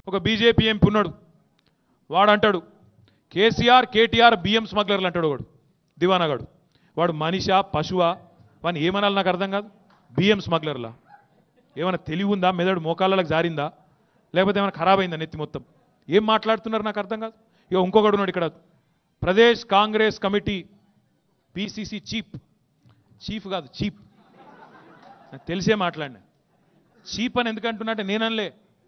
ఒక BJP MP ఉన్నాడు వాడు అంటాడు కేసీఆర్ కేటీఆర్ బియ్యం స్మగ్లర్లు అంటాడు వాడు దివానాగాడు వాడు మనిషా పశువా వాడిని ఏమనాలి నాకు అర్థం కాదు బియ్యం స్మగ్లర్లా ఏమైనా తెలివి ఉందా మెదడు మోకాళ్ళకి జారిందా లేకపోతే ఏమైనా ఖరాబ్ అయిందా నెత్తి మొత్తం ఏం మాట్లాడుతున్నారు నాకు అర్థం కాదు ఇక ఇంకొకడు ఉన్నాడు ఇక్కడ Pradesh Congress committee PCC chief chief కాదు చీప్ నాకు తెలిసే మాట్లాడినా చీప్ అని ఎందుకంటున్నట్టే నేనలే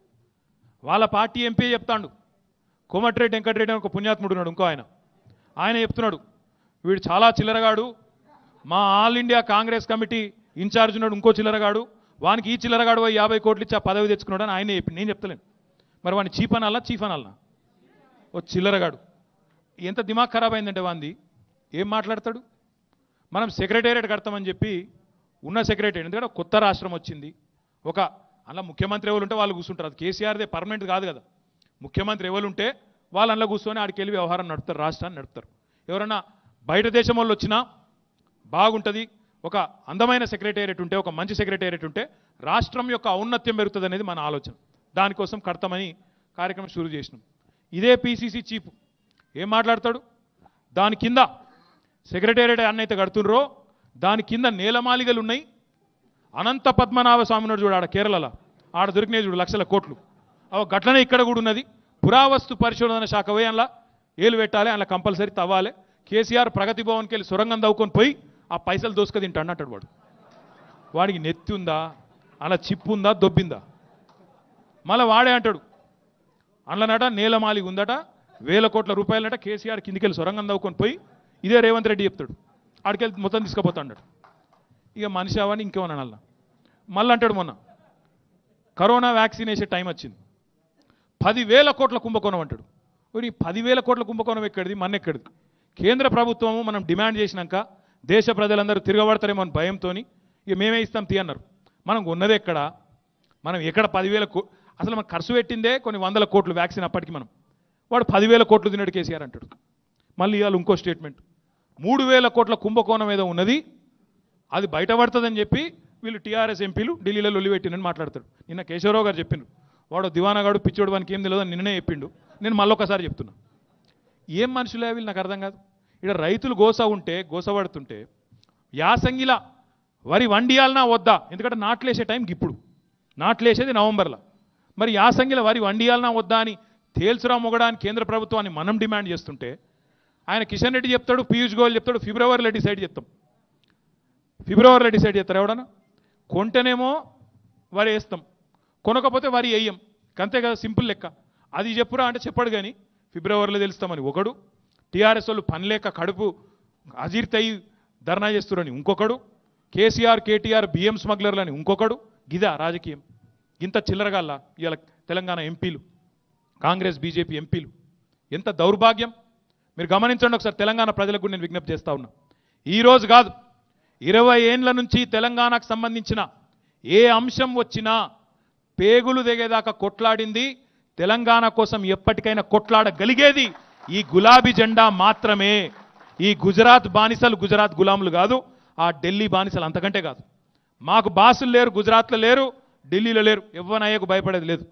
వాళ్ళ పార్టీ ఎంపీ చెప్తాడు కోమటిరెడ్డి వెంకటరెడ్డి అని ఒక పుణ్యాత్ముడు ఉన్నాడు ఇంకో ఆయన ఆయన చెప్తున్నాడు వీడు చాలా చిల్లరగాడు మా all India Congress committee in charge ఉన్నాడు ఇంకో చిల్లరగాడు వానికి ఈ చిల్లరగాడు పోయి యాభై కోట్లు ఇచ్చి ఆ పదవి తెచ్చుకున్నాడు అని ఆయనే చెప్పి నేను చెప్తలేను మరి వాడిని చీప్ అనాలా చీఫ్ అనాలనా ఓ చిల్లరగాడు ఎంత దిమాగ్ ఖరాబ్ అయిందంటే వాంది ఏం మాట్లాడతాడు మనం సెక్రటేరియట్ కడతామని చెప్పి ఉన్న సెక్రటరీ ఎందుకంటే ఒక కొత్త రాష్ట్రం వచ్చింది ఒక అలా ముఖ్యమంత్రి ఎవరు ఉంటే వాళ్ళు కూర్చుంటారు అది కేసీఆర్దే పర్మనెంట్ కాదు కదా ముఖ్యమంత్రి ఎవరు ఉంటే వాళ్ళు అందులో కూర్చొని ఆడికి వెళ్ళి వ్యవహారం నడుపుతారు రాష్ట్రాన్ని నడుపుతారు ఎవరన్నా బయట దేశం వాళ్ళు వచ్చినా బాగుంటుంది ఒక అందమైన సెక్రటేరియట్ ఉంటే ఒక మంచి సెక్రటేరియట్ ఉంటే రాష్ట్రం యొక్క ఔన్నత్యం పెరుగుతుంది అనేది మన ఆలోచన దానికోసం కడతామని కార్యక్రమం షురూ చేసినాం ఇదే పీసీసీ చీఫ్ ఏం మాట్లాడతాడు దాని కింద సెక్రటేరియట్ అన్నైతే కడుతుండ్రో దాని కింద నేలమాలిగలు ఉన్నాయి అనంత పద్మనాభ స్వామి ఉన్నాడు చూడు ఆడ కేరళలో ఆడ దొరికినాయి చూడు లక్షల కోట్లు అవ గట్లనే ఇక్కడ కూడా ఉన్నది పురావస్తు పరిశోధన శాఖ పోయి అందులో ఏలు పెట్టాలి అందులో కంపల్సరీ తవ్వాలి కేసీఆర్ ప్రగతి భవన్కి వెళ్ళి సొరంగం దవ్వుకొని పోయి ఆ పైసలు దోసుక తింటా అంటాడు వాడు వాడికి నెత్తి ఉందా అలా చిప్పు ఉందా దొబ్బిందా మళ్ళీ వాడే అంటాడు అందులోనట నేలమాలిగి ఉందట వేల కోట్ల రూపాయలట కేసీఆర్ కిందికెళ్ళి సొరంగం దవ్వుకొని పోయి ఇదే రేవంత్ రెడ్డి చెప్తాడు ఆడికెళ్ళి మొత్తం తీసుకుపోతా అన్నాడు ఇక మనిషి అవని ఇంకేమన్నా అనాల మళ్ళీ అంటాడు మొన్న కరోనా వ్యాక్సిన్ వేసే టైం వచ్చింది పదివేల కోట్ల కుంభకోణం అంటాడు మరి ఈ పదివేల కోట్ల కుంభకోణం ఎక్కడిది మన ఎక్కడిది కేంద్ర ప్రభుత్వము మనం డిమాండ్ చేసినాక దేశ ప్రజలందరూ తిరగబడతారేమో అని భయంతో ఇక మేమే ఇస్తాం తీ అన్నారు మనం ఉన్నది ఎక్కడ మనం ఎక్కడ పదివేల కో అసలు మనం ఖర్చు పెట్టిందే కొన్ని వందల కోట్లు వ్యాక్సిన్ అప్పటికి మనం వాడు పదివేల కోట్లు తిన్నాడు కేసీఆర్ అంటాడు మళ్ళీ ఇవాళ ఇంకో స్టేట్మెంట్ మూడు వేల కోట్ల కుంభకోణం ఏదో ఉన్నది అది బయటపడుతుందని చెప్పి వీళ్ళు టీఆర్ఎస్ ఎంపీలు ఢిల్లీలో లొల్లిపెట్టినని మాట్లాడతాడు నిన్న కేశవరావు గారు చెప్పిండు వాడు దివానాగాడు పిచ్చోడు వానికి ఏం తెలియదు అని నిన్ననే చెప్పిండు నేను మళ్ళొకసారి చెప్తున్నా ఏం మనుషులే వీళ్ళు నాకు అర్థం కాదు ఇక్కడ రైతులు గోస ఉంటే గోస పడుతుంటే యాసంగిలా వరి వండియాలనా వద్దా ఎందుకంటే నాట్లేసే టైంకి ఇప్పుడు నాట్లేసేది నవంబర్లో మరి యాసంగిల వరి వండియాలనా వద్దా అని తేల్చురా మొగడాని కేంద్ర ప్రభుత్వాన్ని మనం డిమాండ్ చేస్తుంటే ఆయన కిషన్ రెడ్డి చెప్తాడు పీయూష్ గోయల్ చెప్తాడు ఫిబ్రవరిలో డిసైడ్ చేస్తాం ఫిబ్రవరిలో డిసైడ్ చేస్తారు ఎవడన్నా కొంటేనేమో వరి వేస్తాం కొనకపోతే వరి వేయం అంతే కదా సింపుల్ లెక్క అది చెప్పురా అంటే చెప్పడు కానీ ఫిబ్రవరిలో తెలుస్తామని ఒకడు టీఆర్ఎస్ వాళ్ళు పని లేక కడుపు అజీర్తయి ధర్నా చేస్తురని ఇంకొకడు కేసీఆర్ కేటీఆర్ బిఎం స్మగ్లర్లని ఇంకొకడు గిదా రాజకీయం ఇంత చిల్లరగాల్లా ఇవాళ తెలంగాణ ఎంపీలు కాంగ్రెస్ బీజేపీ ఎంపీలు ఎంత దౌర్భాగ్యం మీరు గమనించండి ఒకసారి తెలంగాణ ప్రజలకు కూడా నేను విజ్ఞప్తి చేస్తా ఉన్నా ఈ రోజు కాదు ఇరవై ఏండ్ల నుంచి తెలంగాణకు సంబంధించిన ఏ అంశం వచ్చినా పేగులు దిగేదాకా కొట్లాడింది తెలంగాణ కోసం ఎప్పటికైనా కొట్లాడగలిగేది ఈ గులాబీ జెండా మాత్రమే ఈ గుజరాత్ బానిసలు గుజరాత్ గులాములు కాదు ఆ ఢిల్లీ బానిసలు అంతకంటే కాదు మాకు బాసులు లేరు గుజరాత్లో లేరు ఢిల్లీలో లేరు ఎవ్వనయ్యకు భయపడేది లేదు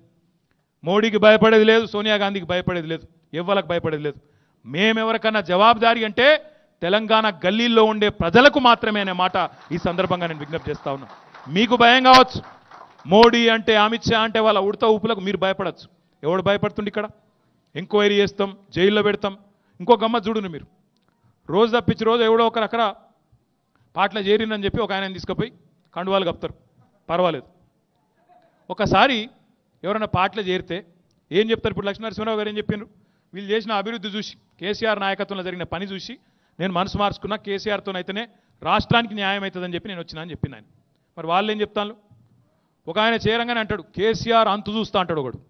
మోడీకి భయపడేది లేదు సోనియా గాంధీకి భయపడేది లేదు ఎవ్వలకు భయపడేది లేదు మేమెవరికన్నా జవాబుదారీ అంటే తెలంగాణ గల్లీల్లో ఉండే ప్రజలకు మాత్రమే అనే మాట ఈ సందర్భంగా నేను విజ్ఞప్తి చేస్తా ఉన్నా మీకు భయం కావచ్చు మోడీ అంటే అమిత్ షా అంటే వాళ్ళ ఉడత ఊపులకు మీరు భయపడచ్చు ఎవడు భయపడుతుండి ఇక్కడ ఎంక్వైరీ చేస్తాం జైల్లో పెడతాం ఇంకో గమ్మత్ చూడును మీరు రోజు తప్పించి రోజు ఎవడో ఒకరు అక్కడ పాటలు చేరిందని చెప్పి ఒక ఆయన తీసుకుపోయి కండువాలు కప్తారు పర్వాలేదు ఒకసారి ఎవరైనా పాటలు చేరితే ఏం చెప్తారు ఇప్పుడు లక్ష్మీనరసింహరావు గారు ఏం చెప్పారు వీళ్ళు చేసిన అభివృద్ధి చూసి కేసీఆర్ నాయకత్వంలో జరిగిన పని చూసి నేను మనసు మార్చుకున్నా కేసీఆర్తోనైతేనే రాష్ట్రానికి న్యాయం అవుతుందని చెప్పి నేను వచ్చినా అని చెప్పింది ఆయన మరి వాళ్ళు ఏం చెప్తాను ఒక ఆయన చేరంగానే అంటాడు కేసీఆర్ అంతు చూస్తా అంటాడు ఒకడు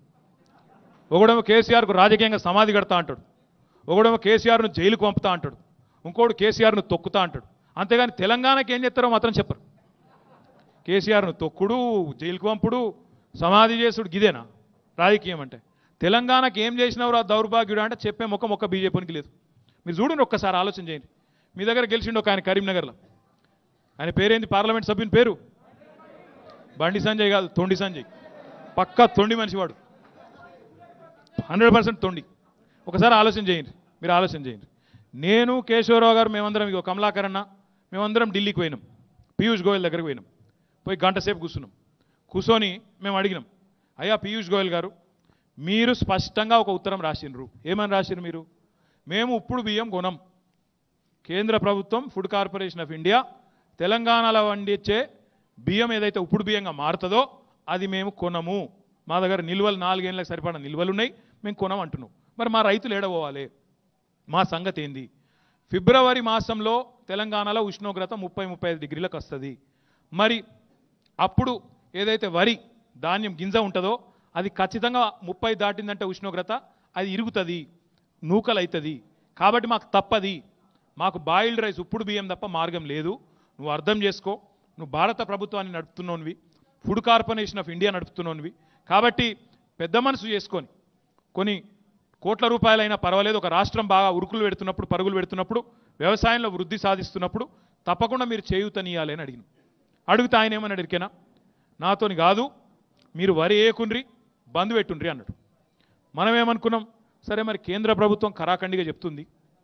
ఒకడేమో కేసీఆర్కు రాజకీయంగా సమాధి కడతా అంటాడు ఒకడేమో కేసీఆర్ను జైలుకు పంపుతా అంటాడు ఇంకోడు కేసీఆర్ను తొక్కుతా అంటాడు అంతేగాని తెలంగాణకి ఏం చెప్తారో మాత్రం చెప్పరు కేసీఆర్ను తొక్కుడు జైలుకు పంపుడు సమాధి చేసుడు గిదేనా రాజకీయం అంటే తెలంగాణకి ఏం చేసినవరు ఆ దౌర్భాగ్యుడు అంటే చెప్పే ముఖం ఒక్క బీజేపీకి లేదు మీరు చూడండి ఒక్కసారి ఆలోచన చేయండి మీ దగ్గర గెలిచిండు ఒక ఆయన కరీంనగర్లో ఆయన పేరేంది పార్లమెంట్ సభ్యుని పేరు బండి సంజయ్ కాదు తొండి సంజయ్ పక్కా తొండి మనిషి వాడు హండ్రెడ్ పర్సెంట్ తొండి ఒకసారి ఆలోచన చేయండి మీరు ఆలోచన చేయండి నేను కేశవరావు గారు మేమందరం ఇగో కమలాకర్ అన్న మేమందరం ఢిల్లీకి పోయినాం పీయూష్ గోయల్ దగ్గరికి పోయినాం పోయి గంట సేపు కూర్చున్నాం కూర్చొని మేము అడిగినాం అయ్యా పీయూష్ గోయల్ గారు మీరు స్పష్టంగా ఒక ఉత్తరం రాసిండ్రు ఏమని రాసిండ్రు మీరు మేము ఉప్పుడు బియ్యం కొనం కేంద్ర ప్రభుత్వం ఫుడ్ కార్పొరేషన్ ఆఫ్ ఇండియా తెలంగాణలో వండించే బియ్యం ఏదైతే ఉప్పుడు బియ్యంగా మారుతుందో అది మేము కొనము మా దగ్గర నిల్వలు నాలుగేళ్ళకి సరిపడా నిల్వలు ఉన్నాయి మేము కొనం అంటున్నాం మరి మా రైతులు ఏడబోవాలి మా సంగతి ఏంది ఫిబ్రవరి మాసంలో తెలంగాణలో ఉష్ణోగ్రత ముప్పై ముప్పై ఐదు డిగ్రీలకు వస్తుంది మరి అప్పుడు ఏదైతే వరి ధాన్యం గింజ ఉంటుందో అది ఖచ్చితంగా ముప్పై దాటిందంటే ఉష్ణోగ్రత అది ఇరుగుతుంది నూకలు అవుతుంది కాబట్టి మాకు తప్పది మాకు బాయిల్డ్ రైస్ ఉప్పుడు బియ్యం తప్ప మార్గం లేదు నువ్వు అర్థం చేసుకో నువ్వు భారత ప్రభుత్వాన్ని నడుపుతున్నోనివి ఫుడ్ కార్పొరేషన్ ఆఫ్ ఇండియా నడుపుతున్నోనివి కాబట్టి పెద్ద మనసు చేసుకొని కొన్ని కోట్ల రూపాయలైనా పర్వాలేదు ఒక రాష్ట్రం బాగా ఉరుకులు పెడుతున్నప్పుడు పరుగులు పెడుతున్నప్పుడు వ్యవసాయంలో వృద్ధి సాధిస్తున్నప్పుడు తప్పకుండా మీరు చేయూతనియాలి అని అడిగిన అడిగితే ఆయన ఏమని అడిగినా నాతోని కాదు మీరు వరి వేయకుండ్రి బంద్ పెట్టుండ్రి అన్నాడు మనం ఏమనుకున్నాం సరే మరి కేంద్ర ప్రభుత్వం కరాఖండిగా చెప్తుంది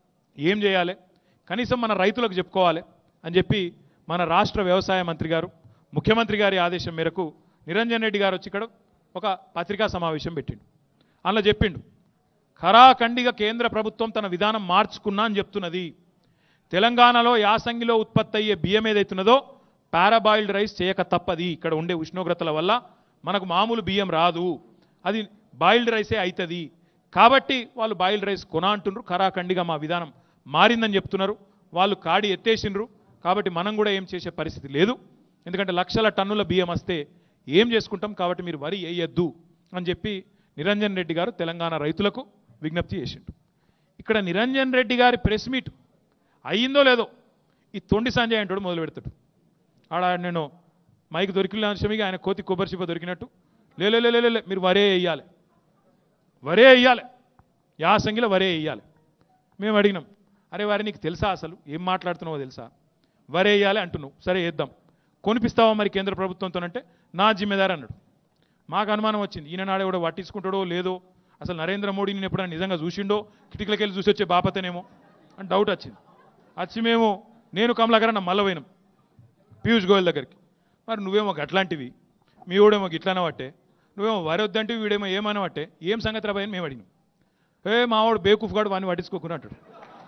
ఏం చేయాలి కనీసం మన రైతులకు చెప్పుకోవాలి అని చెప్పి మన రాష్ట్ర వ్యవసాయ మంత్రి గారు ముఖ్యమంత్రి గారి ఆదేశం మేరకు నిరంజన్ రెడ్డి గారు వచ్చి ఇక్కడ ఒక పత్రికా సమావేశం పెట్టిండు అందులో చెప్పిండు ఖరాఖండిగా కేంద్ర ప్రభుత్వం తన విధానం మార్చుకున్నా అని చెప్తున్నది తెలంగాణలో యాసంగిలో ఉత్పత్తి అయ్యే బియ్యం ఏదైతున్నదో పారాబాయిల్డ్ రైస్ చేయక తప్పది ఇక్కడ ఉండే ఉష్ణోగ్రతల వల్ల మనకు మామూలు బియ్యం రాదు అది బాయిల్డ్ రైసే అవుతుంది కాబట్టి వాళ్ళు బాయిల్డ్ రైస్ కొన అంటున్నారు ఖరాఖండిగా మా విధానం మారిందని చెప్తున్నారు వాళ్ళు కాడి ఎత్తేసిండ్రు కాబట్టి మనం కూడా ఏం చేసే పరిస్థితి లేదు ఎందుకంటే లక్షల టన్నుల బియ్యం వస్తే ఏం చేసుకుంటాం కాబట్టి మీరు వరి వేయొద్దు అని చెప్పి నిరంజన్ రెడ్డి గారు తెలంగాణ రైతులకు విజ్ఞప్తి చేసిండు ఇక్కడ నిరంజన్ రెడ్డి గారి ప్రెస్ మీట్ అయ్యిందో లేదో ఈ తొండి సంజయ్ అంటాడు మొదలు పెడతాడు ఆడ నేను మైక్ దొరికిన విషయమిగా ఆయన కోతి కొబ్బరి చిప్ప దొరికినట్టు లే లే, లే, లే, లే, లే, మీరు వరే వేయాలి వరే వేయాలి యాసంగిలో వరే వేయాలి మేము అడిగినాం అరే వారి నీకు తెలుసా అసలు ఏం మాట్లాడుతున్నావో తెలుసా వరే వేయాలి అంటున్నావు సరే వేద్దాం కొనిపిస్తావా మరి కేంద్ర ప్రభుత్వంతోనంటే నా జిమ్మెదారు అన్నాడు మాకు అనుమానం వచ్చింది ఈయన నాడే కూడా పట్టించుకుంటాడో లేదో అసలు నరేంద్ర మోడీ నేను ఎప్పుడైనా నిజంగా చూసిండో కిటికీలకి వెళ్ళి చూసి వచ్చే బాపతనేమో అని డౌట్ వచ్చింది వచ్చి మేము నేను కమలాకర్ అన్న మళ్ళీ పోయినాం పీయూష్ గోయల్ దగ్గరికి మరి నువ్వేమో అట్లాంటివి మీ ఊడేమో గిట్లనే పట్టే నువ్వేమో వరి వద్దంటే వీడేమో ఏమన్నా పట్టే ఏం సంగతి రాబాయని మేము అడిగినాం ఏ మావాడు బేకూఫ్ గాడు వాడిని పట్టించుకోకుండా అంటాడు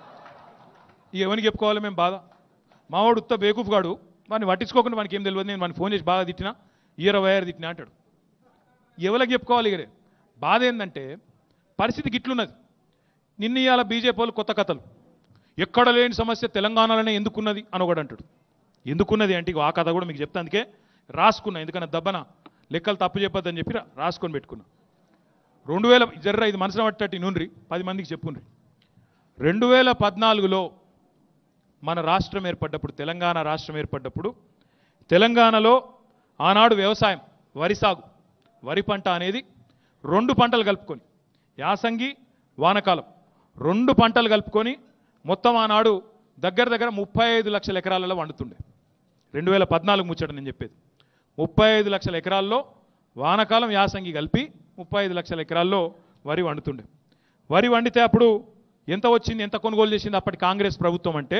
ఇక ఎవరికి చెప్పుకోవాలి మేము బాధ మావాడు ఉత్త బేకూఫ్ గాడు వాడిని పట్టించుకోకుండా వానికి ఏం తెలియదు నేను వాడిని ఫోన్ చేసి బాగా తిట్టినా ఇరవై ఆరు తిట్టినా అంటాడు ఎవరికి చెప్పుకోవాలి ఇగరే బాధ ఏంటంటే పరిస్థితి గిట్లున్నది నిన్న ఇవాళ బీజేపీ వాళ్ళు కొత్త కథలు ఎక్కడ లేని సమస్య తెలంగాణలోనే ఎందుకున్నది అని ఒకడు అంటాడు ఎందుకున్నది అంటే ఇగో ఆ కథ కూడా మీకు చెప్తా అందుకే రాసుకున్నా ఎందుకన్నా దబ్బన లెక్కలు తప్పు చెప్పొద్దని చెప్పి రా- రాసుకొని పెట్టుకున్నా రెండు వేల జర్ర ఇది మనసున పట్టేట్టు నుండ్రి పది మందికి చెప్పుండ్రి రెండు వేల పద్నాలుగులో మన రాష్ట్రం ఏర్పడ్డప్పుడు తెలంగాణ రాష్ట్రం ఏర్పడ్డప్పుడు తెలంగాణలో ఆనాడు వ్యవసాయం వరి సాగు వరి పంట అనేది రెండు పంటలు కలుపుకొని యాసంగి వానకాలం రెండు పంటలు కలుపుకొని మొత్తం ఆనాడు దగ్గర దగ్గర ముప్పై ఐదు లక్షల ఎకరాలలో వండుతుండే రెండు వేల పద్నాలుగు ముచ్చట నేను చెప్పేది ముప్పై ఐదు లక్షల ఎకరాల్లో వానకాలం యాసంగి కలిపి ముప్పై ఐదు లక్షల ఎకరాల్లో వరి వండుతుండే వరి వండితే అప్పుడు ఎంత వచ్చింది ఎంత కొనుగోలు చేసింది అప్పటి కాంగ్రెస్ ప్రభుత్వం అంటే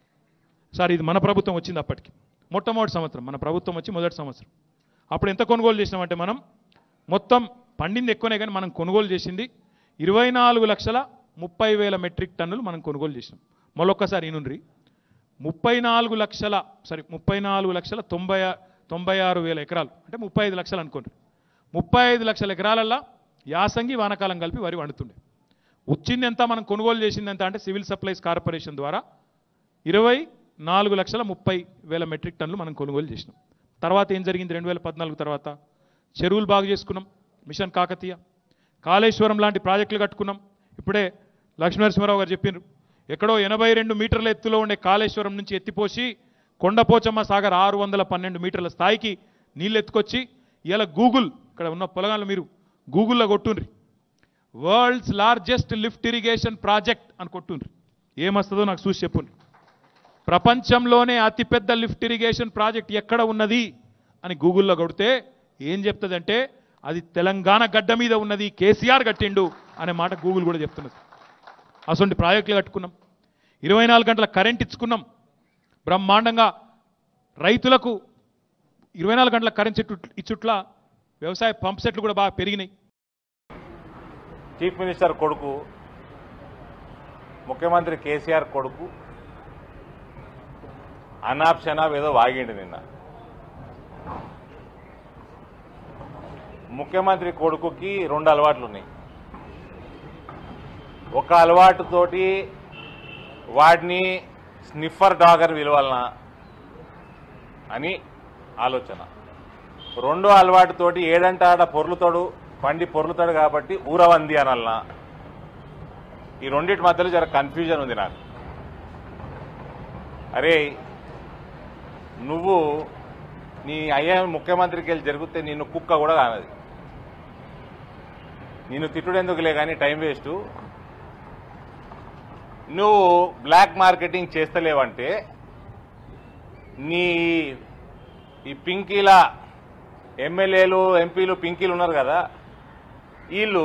సార్ ఇది మన ప్రభుత్వం వచ్చింది అప్పటికి మొట్టమొదటి సంవత్సరం మన ప్రభుత్వం వచ్చి మొదటి సంవత్సరం అప్పుడు ఎంత కొనుగోలు చేసినామంటే మనం మొత్తం పండింది ఎక్కువనే కానీ మనం కొనుగోలు చేసింది ఇరవై నాలుగు లక్షల ముప్పై వేల మెట్రిక్ టన్నులు మనం కొనుగోలు చేసినాం మళ్ళొక్కసారి ఈనుండ్రి ముప్పై నాలుగు లక్షల సారీ ముప్పై నాలుగు లక్షల తొంభై ఆ- తొంభై ఆరు వేల ఎకరాలు అంటే ముప్పై ఐదు లక్షలు అనుకోండి ముప్పై ఐదు లక్షల ఎకరాలల్లో యాసంగి వానకాలం కలిపి వరి వండుతుండే వచ్చింది ఎంత మనం కొనుగోలు చేసింది ఎంత అంటే సివిల్ సప్లైస్ కార్పొరేషన్ ద్వారా ఇరవై నాలుగు లక్షల ముప్పై వేల మెట్రిక్ టన్నులు మనం కొనుగోలు చేసినాం తర్వాత ఏం జరిగింది రెండు వేల పద్నాలుగు తర్వాత చెరువులు బాగు చేసుకున్నాం మిషన్ కాకతీయ కాళేశ్వరం లాంటి ప్రాజెక్టులు కట్టుకున్నాం ఇప్పుడే లక్ష్మీనరసింహారావు గారు చెప్పిండ్రు ఎక్కడో ఎనభై రెండు మీటర్ల ఎత్తులో ఉండే కాళేశ్వరం నుంచి ఎత్తిపోసి కొండపోచమ్మ సాగర్ ఆరు వందల పన్నెండు మీటర్ల స్థాయికి నీళ్ళు ఎత్తుకొచ్చి ఇలా గూగుల్ ఇక్కడ ఉన్న పొలగాళ్ళు మీరు గూగుల్లో కొట్టుండ్రి world's largest lift irrigation project అని కొట్టుండ్రి ఏమొస్తుందో నాకు చూసి చెప్పుండ్రి ప్రపంచంలోనే అతిపెద్ద లిఫ్ట్ ఇరిగేషన్ ప్రాజెక్ట్ ఎక్కడ ఉన్నది అని గూగుల్లో కొడితే ఏం చెప్తుందంటే అది తెలంగాణ గడ్డ మీద ఉన్నది కేసీఆర్ కట్టిండు అనే మాట గూగుల్ కూడా చెప్తున్నది అసలు ప్రాజెక్టులు కట్టుకున్నాం ఇరవై నాలుగు గంటల కరెంట్ ఇచ్చుకున్నాం బ్రహ్మాండంగా రైతులకు ఇరవై నాలుగు గంటల కరెంట్ చెట్టు ఇచ్చుట్ల వ్యవసాయ పంప్ సెట్లు కూడా బాగా పెరిగినాయి చీఫ్ మినిస్టర్ కొడుకు ముఖ్యమంత్రి కేసీఆర్ కొడుకు అనాప్షనాప్ ఏదో వాగిండు నిన్న ముఖ్యమంత్రి కొడుకుకి రెండు అలవాట్లు ఉన్నాయి ఒక అలవాటుతోటి వాడిని స్నిఫర్ డాగర్ విలువలన అని ఆలోచన రెండో అలవాటుతోటి ఏడంట ఆడ పొర్లుతాడు పండి పొర్లుతాడు కాబట్టి ఊరవంది అనల్నా ఈ రెండింటి మధ్యలో జర కన్ఫ్యూజన్ ఉంది నాకు అరే నువ్వు నీ అయ్యా ముఖ్యమంత్రికి వెళ్ళి జరిగితే నిన్ను కుక్క కూడా కానది నిన్ను తిట్టుడెందుకులే కానీ టైం వేస్ట్ నువ్వు బ్లాక్ మార్కెటింగ్ చేస్తలేవంటే నీ ఈ పింకీల ఎమ్మెల్యేలు ఎంపీలు పింకీలు ఉన్నారు కదా వీళ్ళు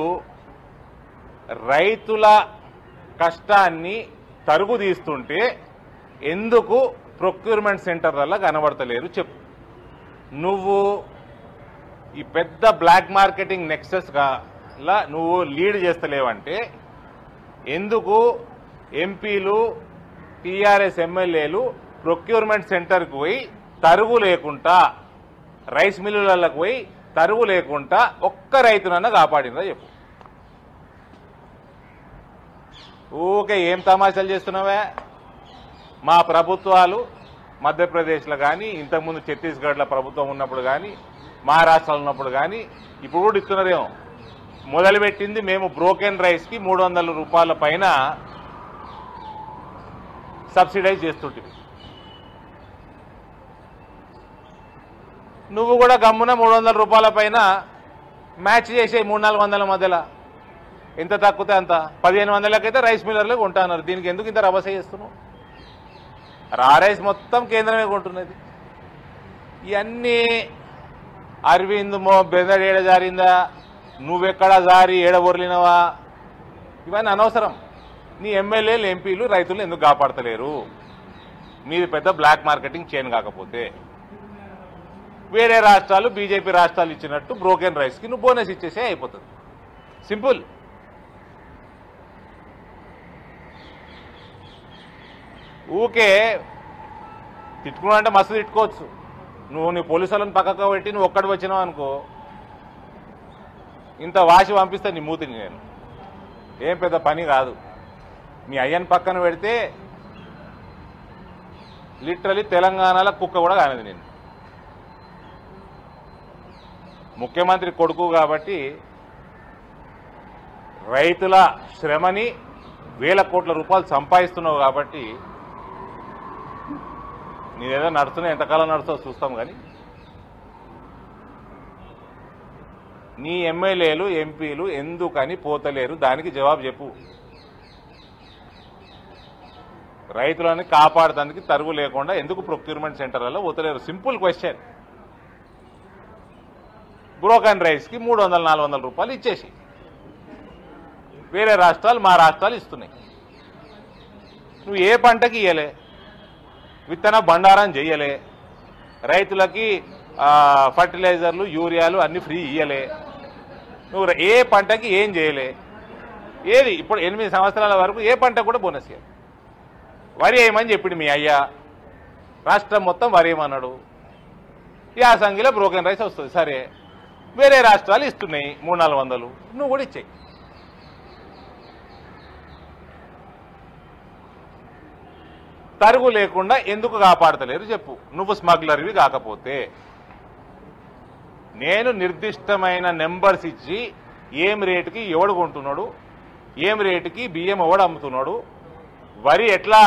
రైతుల కష్టాన్ని తరుగు తీస్తుంటే ఎందుకు ప్రొక్యూర్మెంట్ సెంటర్లలో కనబడతలేరు చెప్పు నువ్వు ఈ పెద్ద బ్లాక్ మార్కెటింగ్ నెక్సెస్గా లా నువ్వు లీడ్ చేస్తలేవంటే ఎందుకు ఎంపీలు టీఆర్ఎస్ ఎమ్మెల్యేలు ప్రొక్యూర్మెంట్ సెంటర్కి పోయి తరుగు లేకుండా రైస్ మిల్లులకు పోయి తరుగు లేకుండా ఒక్క రైతునన్నా కాపాడిందా చెప్పు ఊకే ఏం తమాషాలు చేస్తున్నావే మా ప్రభుత్వాలు మధ్యప్రదేశ్లో కానీ ఇంతకుముందు ఛత్తీస్గఢ్లో ప్రభుత్వం ఉన్నప్పుడు కానీ మహారాష్ట్రలో ఉన్నప్పుడు కానీ ఇప్పుడు కూడా ఇస్తున్నారేమో మొదలుపెట్టింది మేము బ్రోకెన్ రైస్కి మూడు వందల రూపాయల పైన సబ్సిడైజ్ చేస్తుంటివి నువ్వు కూడా గమ్మున మూడు వందల రూపాయల పైన మ్యాచ్ చేసే మూడు నాలుగు వందల మధ్యలో ఎంత తక్కువతే అంత పదిహేను వందలకైతే రైస్ మిల్లర్లు కొంటున్నారు దీనికి ఎందుకు ఇంత రభస చేస్తున్నావు రా రైస్ మొత్తం కేంద్రమే కొంటున్నది ఇవన్నీ అరవింద్ మో బెదడ్ ఏడ జారిందా నువ్వెక్కడ జారి ఏడ బొర్లినవా ఇవన్నీ అనవసరం నీ ఎమ్మెల్యేలు ఎంపీలు రైతులు ఎందుకు కాపాడతలేరు మీది పెద్ద బ్లాక్ మార్కెటింగ్ చేయను కాకపోతే వేరే రాష్ట్రాలు బీజేపీ రాష్ట్రాలు ఇచ్చినట్టు బ్రోకెన్ రైస్కి నువ్వు బోనస్ ఇచ్చేసే అయిపోతుంది సింపుల్ ఊకే తిట్టుకున్నా అంటే మస్తు తిట్టుకోవచ్చు నువ్వు నీ పోలీసు వాళ్ళని పక్కకు పెట్టి నువ్వు ఒక్కడి వచ్చినావు అనుకో ఇంత వాసి పంపిస్తా నీ మూతిని నేను ఏం పెద్ద పని కాదు మీ అయ్యని పక్కన పెడితే లిటరలీ తెలంగాణలో కుక్క కూడా కానిది నేను ముఖ్యమంత్రి కొడుకు కాబట్టి రైతుల శ్రమని వేల కోట్ల రూపాయలు సంపాదిస్తున్నావు కాబట్టి నీదేదో నడుస్తున్నా ఎంతకాలం నడుస్తుందో చూస్తాం కానీ నీ ఎమ్మెల్యేలు ఎంపీలు ఎందుకని పోతలేరు దానికి జవాబు చెప్పు రైతులని కాపాడడానికి తరుగు లేకుండా ఎందుకు ప్రొక్యూర్మెంట్ సెంటర్లలో పోతలేరు సింపుల్ క్వశ్చన్ బ్రోకన్ రైస్కి మూడు వందల నాలుగు వందల రూపాయలు ఇచ్చేసి వేరే రాష్ట్రాలు మా రాష్ట్రాలు ఇస్తున్నాయి నువ్వు ఏ పంటకి ఇయ్యలే విత్తన బండారం చెయ్యలే రైతులకి ఆ, ఫర్టిలైజర్లు యూరియాలు అన్ని ఫ్రీ ఇయ్యలే నువ్వు ఏ పంటకి ఏం చేయలే ఏది ఇప్పుడు ఎనిమిది సంవత్సరాల వరకు ఏ పంట కూడా బోనస్ ఇయ్యాలి వరి వేయమని చెప్పిండు మీ అయ్యా రాష్ట్రం మొత్తం వరి వేయమన్నాడు యాసంగిలో బ్రోకెన్ రైస్ వస్తుంది సరే వేరే రాష్ట్రాలు ఇస్తున్నాయి మూడు నాలుగు వందలు నువ్వు కూడా ఇచ్చేయి తరుగు లేకుండా ఎందుకు కాపాడతలేరు చెప్పు నువ్వు స్మగ్లర్వి కాకపోతే నేను నిర్దిష్టమైన నెంబర్స్ ఇచ్చి ఏం రేటుకి ఎవడు కొంటున్నాడు ఏం రేటుకి బియ్యం ఎవడు అమ్ముతున్నాడు వరి ఎట్లా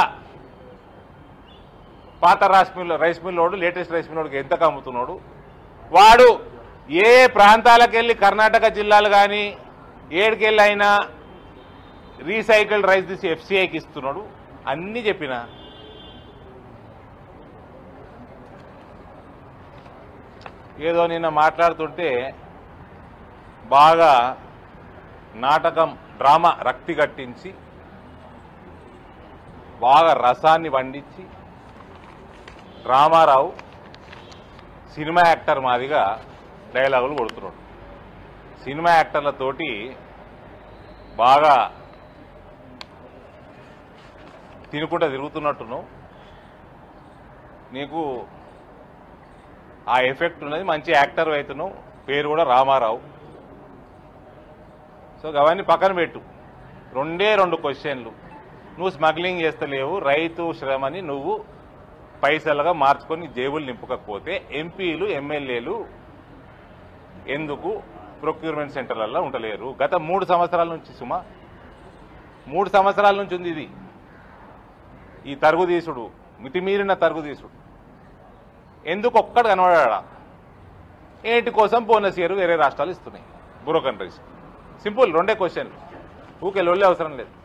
పాత రైస్ మిల్ రైస్ మిల్లోడు లేటెస్ట్ రైస్ మిల్లోడికి ఎంతకు అమ్ముతున్నాడు వాడు ఏ ప్రాంతాలకు వెళ్ళి కర్ణాటక జిల్లాలు కానీ ఏడుకెళ్ళి అయినా రీసైకిల్డ్ రైస్ తీసి ఎఫ్సిఐకి ఇస్తున్నాడు అన్నీ చెప్పిన ఏదో నిన్న మాట్లాడుతుంటే బాగా నాటకం డ్రామా రక్తి కట్టించి బాగా రసాన్ని వండించి రామారావు సినిమా యాక్టర్ మాదిగా డైలాగులు కొడుతున్నాడు సినిమా యాక్టర్లతోటి బాగా తినుకుంటా తిరుగుతున్నట్టును నీకు ఆ ఎఫెక్ట్ ఉన్నది మంచి యాక్టర్ అవుతున్నావు పేరు కూడా రామారావు సో అవన్నీ పక్కన పెట్టు రెండే రెండు క్వశ్చన్లు నువ్వు స్మగ్లింగ్ చేస్తలేవు రైతు శ్రమని నువ్వు పైసలుగా మార్చుకొని జేబులు నింపకపోతే ఎంపీలు ఎమ్మెల్యేలు ఎందుకు ప్రొక్యూర్మెంట్ సెంటర్లలో ఉండలేరు గత మూడు సంవత్సరాల నుంచి సుమా మూడు సంవత్సరాల నుంచి ఉంది ఇది ఈ తరుగుదీసుడు మితిమీరిన తరుగుదీసుడు ఎందుకు ఒక్కడు కనబడా ఏంటి కోసం బోనస్ ఇయర్ వేరే రాష్ట్రాలు ఇస్తున్నాయి బ్రో కంట్రీస్ సింపుల్ రెండే క్వశ్చన్ ఊకే లొల్లి అవసరం లేదు